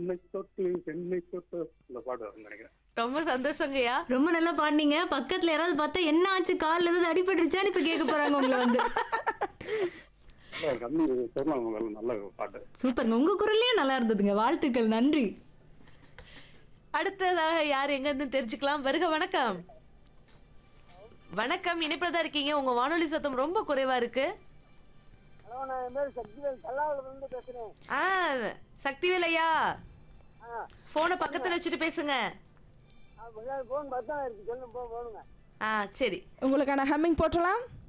உன்னை தொட்டு என்னை தொட்டு இந்த பாட்டு வரும்னு நினைக்கிறேன் ரொம்ப சந்தோஷங்கய்யா ரொம்ப நல்லா பாடினீங்க பக்கத்துல யாராவது பார்த்தா என்ன ஆச்சு கால்ல ஏதாவது அடிபட்டுருச்சான்னு இப்ப கேட்க போறாங்க உங்களை வந்து நல்லா கம்மி சொன்னாங்க நல்ல பாட்டு சூப்பருங்க உங்க குரல்லயே நல்லா இருந்ததுங்க வாழ்த்துக்கள் நன்றி அடுத்ததாக யார் எங்க இருந்து தெரிஞ்சுக்கலாம் வருக வணக்கம் வணக்கம் இணைப்பில் தான் இருக்கீங்க உங்க வானொலி சத்தம் ரொம்ப குறைவா இருக்கு ஹலோ நான் என் பேர் சக்திவேல் கல்லாவில் இருந்து பேசுறேன் ஆ சக்திவேல் ஐயா ஆ போனை பக்கத்துல வச்சுட்டு பேசுங்க ஃபோன் பார்த்தா இருக்கு சொல்லுங்க போ போடுங்க ஆ சரி உங்களுக்கான ஹம்மிங் போட்டலாம்